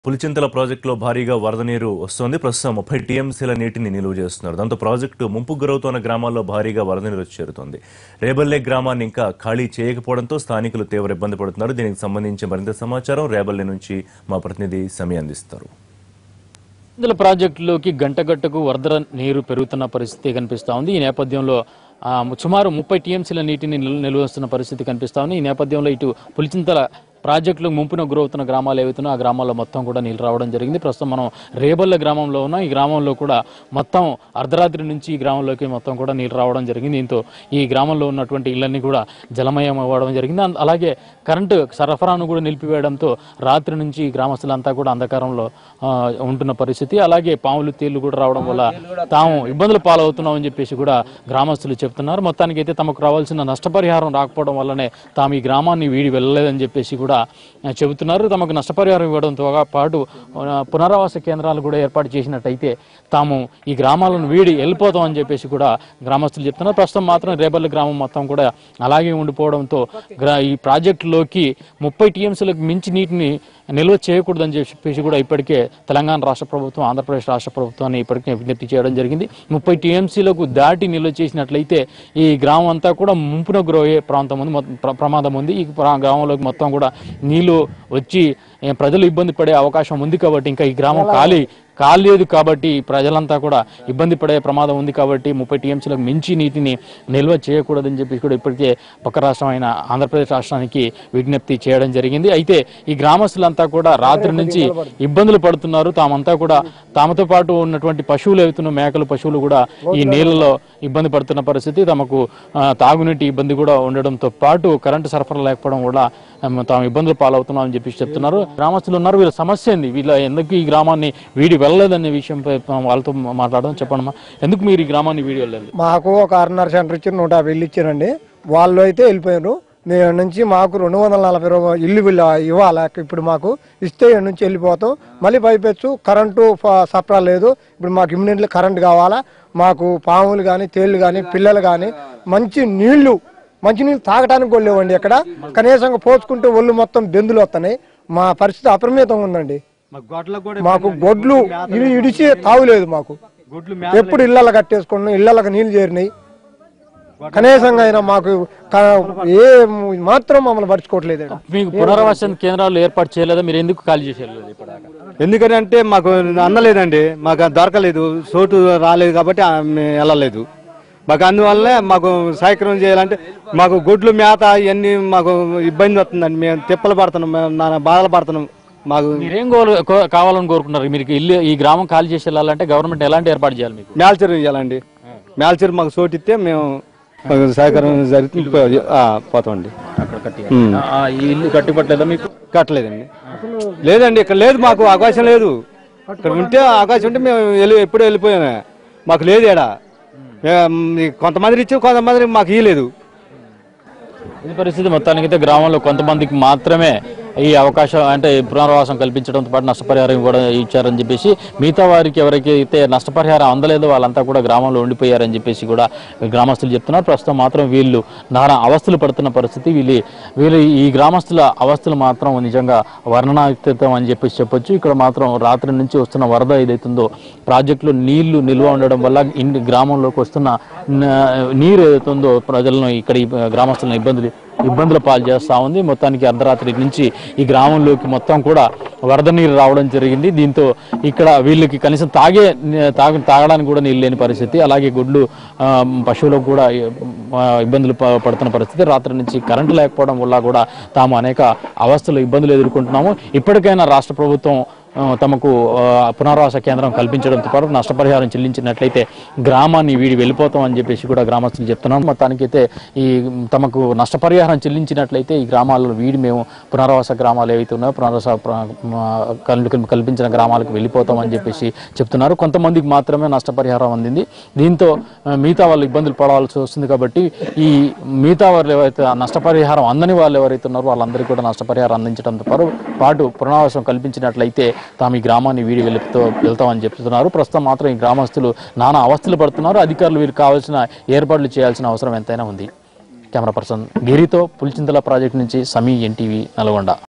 పులిచింతల ప్రాజెక్టులో భారీగా వరద నీరు వస్తోంది ప్రస్తుతం ముప్పై టీఎంసీల నీటిని నిలువ చేస్తున్నారు దాంతో ప్రాజెక్టు ముంపు గురవుతోన్న గ్రామాల్లో భారీగా వరద నీరు వచ్చి చేరుతోంది రేబల్లే గ్రామాన్ని ఇంకా ఖాళీ చేయకపోవడంతో స్థానికులు తీవ్ర ఇబ్బంది పడుతున్నారు దీనికి సంబంధించి మరింత సమాచారం రేబల్లే నుంచి మా ప్రతినిధి సమీ అందిస్తారు ఇందులో ప్రాజెక్టులోకి గంట గంటకు వరద నీరు పెరుగుతున్న పరిస్థితి కనిపిస్తా ఉంది ఈ నేపథ్యంలో ఆ, సుమారు ముప్పై టీఎంసీల నీటిని నిల్- నిల్వ వస్తున్న పరిస్థితి కనిపిస్తా ఉంది ఈ నేపథ్యంలో ఇటు పులిచింతల ప్రాజెక్టులు ముంపున గురవుతున్న గ్రామాలు ఏవైతున్నా ఆ గ్రామాల్లో మొత్తం కూడా నీళ్ళు రావడం జరిగింది ప్రస్తుతం మనం రేబల్ల గ్రామంలో ఉన్నాం ఈ గ్రామంలో కూడా మొత్తం అర్ధరాత్రి నుంచి ఈ గ్రామంలోకి మొత్తం కూడా నీళ్ళు రావడం జరిగింది దీంతో ఈ గ్రామంలో ఉన్నటువంటి ఇళ్ళన్నీ కూడా జలమయం అవ్వడం జరిగింది అన్- అలాగే కరెంటు సరఫరాను కూడా నిలిపివేయడంతో రాత్రి నుంచి ఈ గ్రామస్తులంతా కూడా అంధకారంలో ఆ, ఉంటున్న పరిస్థితి అలాగే పాములు తేళ్లు కూడా రావడం వల్ల తాము ఇబ్బందులు పాలవుతున్నామని చెప్పేసి కూడా గ్రామస్తులు చెప్తున్నారు మొత్తానికి అయితే తమకు రావాల్సిన నష్టపరిహారం రాకపోవడం వల్లనే తాము ఈ గ్రామాన్ని వీడి వెళ్ళలేదని చెప్పేసి కూడా ఆ, చెబుతున్నారు తమకు నష్టపరిహారం ఇవ్వడంతో పాటు ఆ, పునరావాస కేంద్రాలు కూడా ఏర్పాటు చేసినట్టయితే తాము ఈ గ్రామాలను వీడి వెళ్ళిపోతామని చెప్పేసి కూడా గ్రామస్తులు చెప్తున్నారు ప్రస్తుతం మాత్రం రేపల్లి గ్రామం మొత్తం కూడా అలాగే ఉండిపోవడంతో గ్రా ఈ ప్రాజెక్టులోకి ముప్పై టీఎంసీలకు మించి నీటిని నిల్వ చేయకూడదని చెప్పేసి కూడా ఇప్పటికే తెలంగాణ రాష్ట్ర ప్రభుత్వం ఆంధ్రప్రదేశ్ రాష్ట్ర ప్రభుత్వాన్ని ఇప్పటికే విజ్ఞప్తి చేయడం జరిగింది ముప్పై టీఎంసీలకు దాటి నిల్వ చేసినట్లయితే ఈ గ్రామం అంతా కూడా ముంపున గురయ్యే ప్రాంతం ఉంది మొత్తం ప్ర- ప్రమాదం ఉంది ఈ ప్రా- గ్రామంలోకి మొత్తం కూడా నీళ్లు వచ్చి ఏ, ప్రజలు ఇబ్బంది పడే అవకాశం ఉంది కాబట్టి ఇంకా ఈ గ్రామం ఖాళీ కాలేదు కాబట్టి ప్రజలంతా కూడా ఇబ్బంది పడే ప్రమాదం ఉంది కాబట్టి ముప్పై టీఎంసీలకు మించి నీటిని నిల్వ చేయకూడదని చెప్పి కూడా ఇప్పటికే పక్క రాష్ట్రం అయిన ఆంధ్రప్రదేశ్ రాష్ట్రానికి విజ్ఞప్తి చేయడం జరిగింది అయితే ఈ గ్రామస్తులంతా కూడా రాత్రి నుంచి ఇబ్బందులు పడుతున్నారు తామంతా కూడా తామతో పాటు ఉన్నటువంటి పశువులు అవుతున్న మేకలు పశువులు కూడా ఈ నీళ్ళలో ఇబ్బంది పడుతున్న పరిస్థితి తమకు ఆ, తాగునీటి ఇబ్బంది కూడా ఉండడంతో పాటు కరెంటు సరఫరా లేకపోవడం కూడా ఆ, తాము ఇబ్బందులు పాలవుతున్నాం అని చెప్పి చెప్తున్నారు గ్రామస్తులు ఉన్నారు వీళ్ళ సమస్య ఏంది వీళ్ళ ఎందుకు ఈ గ్రామాన్ని వీడి వెళ్ళలేదనే విషయంపై మనం వాళ్ళతో మాట్లాడడం చెప్పండి ఎందుకు మీరు ఈ గ్రామాన్ని వీడి వెళ్ళలేదు మాకు ఒక ఆరున్నర సెంటర్ ఇచ్చి నూట యాభై ఇల్లు ఇచ్చారండి వాళ్ళు అయితే వెళ్ళిపోయారు మేము ఈడ నుంచి మాకు రెండు వందల నలభై రూపాయలు ఇల్లు వీళ్ళు ఇవ్వాలి ఇప్పుడు మాకు ఇస్తే ఈడ నుంచి వెళ్ళిపోతాం మళ్ళీ పైపెచ్చు కరెంటు ఫ- సరఫరా లేదు ఇప్పుడు మాకు ఇమ్మీడియట్లీ కరెంట్ కావాలా మాకు పాములు కానీ తేళ్లు కానీ పిల్లలు కానీ మంచి నీళ్లు మంచి నీళ్ళు తాగడానికి కూడా లేవండి ఇక్కడ కనీసం పోసుకుంటే ఒళ్ళు మొత్తం బెందులు వస్తున్నాయి మా పరిస్థితి అపరిమితంగా ఉందండి మాకు గొడ్లు ఇవి ఇడిచి తావులేదు మాకు ఎప్పుడు ఇళ్ళలో కట్టేసుకున్నాం ఇళ్ళకి నీళ్లు చేరినాయి కనీసంగా అయినా మాకు క- ఏ మాత్రం మమ్మల్ని పరుచుకోవట్లేదు ఈడ. మీకు పునరావాస కేంద్రాలు ఏర్పాటు చేయలేదా మీరు ఎందుకు ఖాళీ చేసేయలేదు ఇప్పటిదాకా ఎందుకని అంటే మాకు అందలేదండి మాకు అది దొరకలేదు చోటు రాలేదు కాబట్టి ఆ మేము వెళ్ళలేదు మాకు అందువల్లనే మాకు సహాయకరం చేయాలంటే మాకు గొడ్లు మేత ఇవన్నీ మాకు ఇబ్బంది వస్తుందండి మేము తిప్పలు పడుతున్నాం మేము నానా బాధలు పడుతున్నాం మాకు మీరేం కోరు కో- కావాలని కోరుకుంటున్నారు మీరు ఇల్లు ఈ గ్రామం ఖాళీ చేసి వెళ్ళాలంటే గవర్నమెంట్ ఎలాంటి ఏర్పాటు చేయాలి మీకు మేల్చెరు ఇవ్వాలండి మేల్చెరు మాకు చోటు ఇస్తే మేము మాకు సహకారం జరిగితే పో- ఆ, పోతామండి అక్కడ కట్టి ఉమ్. ఆ, ఈ ఇల్లు కట్టిపట్టలేదా మీకు కట్టలేదండి లేదండి ఇక్కడ లేదు మాకు అవకాశం లేదు ఇక్కడ ఉంటే అవకాశం ఉంటే మేము వెళ్ళి ఎప్పుడూ వెళ్ళిపోయామే మాకు లేదు ఇక్కడ కొంతమంది ఇచ్చి కొంతమంది మాకు ఇవ్వలేదు ఈ పరిస్థితి మొత్తానికైతే గ్రామంలో కొంతమందికి మాత్రమే ఈ అవకాశం అంటే పునరావాసం కల్పించడంతో పాటు నష్టపరిహారం కూడా ఇచ్చారని చెప్పేసి మిగతా వారికి ఎవరికైతే నష్టపరిహారం అందలేదో వాళ్ళంతా కూడా గ్రామంలో ఉండిపోయారని చెప్పేసి కూడా గ్రామస్తులు చెప్తున్నారు ప్రస్తుతం మాత్రం వీళ్ళు నానా అవస్థలు పడుతున్న పరిస్థితి వీళ్ళు వీళ్ళు ఈ గ్రామస్తుల అవస్థలు మాత్రం నిజంగా వర్ణనాతీతం అని చెప్పేసి చెప్పొచ్చు ఇక్కడ మాత్రం రాత్రి నుంచి వస్తున్న వరద ఏదైతుందో ప్రాజెక్టులో నీళ్లు నిల్వ ఉండడం వల్ల ఇన్ని గ్రామంలోకి వస్తున్న న- నీరు ఏదైతుందో ప్రజలను ఇక్కడ ఈ గ్రామస్తులను ఇబ్బందులు ఇబ్బందుల పాలు చేస్తా ఉంది మొత్తానికి అర్ధరాత్రి నుంచి ఈ గ్రామంలోకి మొత్తం కూడా వరద నీరు రావడం జరిగింది దీంతో ఇక్కడ వీళ్ళకి కనీసం తాగే తాగ తాగడానికి కూడా నీళ్ళు లేని పరిస్థితి అలాగే గుడ్లు ఆ, పశువులకు కూడా ఆ, ఇబ్బందులు ప- పడుతున్న పరిస్థితి రాత్రి నుంచి కరెంటు లేకపోవడం వల్ల కూడా తాము అనేక అవస్థలు ఇబ్బందులు ఎదుర్కొంటున్నాము ఇప్పటికైనా రాష్ట్ర ప్రభుత్వం ఆ, తమకు ఆ, పునరావాస కేంద్రం కల్పించడంతో పాటు నష్టపరిహారం చెల్లించినట్లయితే గ్రామాన్ని వీడి వెళ్ళిపోతాం అని చెప్పేసి కూడా గ్రామస్తులు చెప్తున్నాం మొత్తానికైతే ఈ తమకు నష్టపరిహారం చెల్లించినట్లయితే ఈ గ్రామాల్లో వీడి మేము పునరావాస గ్రామాలు ఏవైతే ఉన్నాయో పునరావాస ప్ర- ఆ, కల్- కల్పించిన గ్రామాలకు వెళ్ళిపోతాం అని చెప్పేసి చెప్తున్నారు కొంతమందికి మాత్రమే నష్టపరిహారం అందింది దీంతో ఆ, మిగతా వాళ్ళు ఇబ్బందులు పడవలసి వస్తుంది కాబట్టి ఈ మిగతా వాళ్ళు ఎవరైతే ఆ నష్టపరిహారం అందని వాళ్ళు ఎవరైతే ఉన్నారో వాళ్ళందరికీ కూడా నష్టపరిహారం అందించడంతో పాటు పాటు పునరావాసం కల్పించినట్లయితే తాము ఈ గ్రామాన్ని వీడి వెళుతూ వెళ్తామని చెప్తున్నారు ప్రస్తుతం మాత్రం ఈ గ్రామస్తులు నానా అవస్థలు పడుతున్నారు అధికారులు వీరికి కావాల్సిన ఏర్పాట్లు చేయాల్సిన అవసరం ఎంతైనా ఉంది కెమెరా పర్సన్ గిరితో పులిచింతల ప్రాజెక్ట్ నుంచి సమీ ఎన్టీవీ నల్గొండ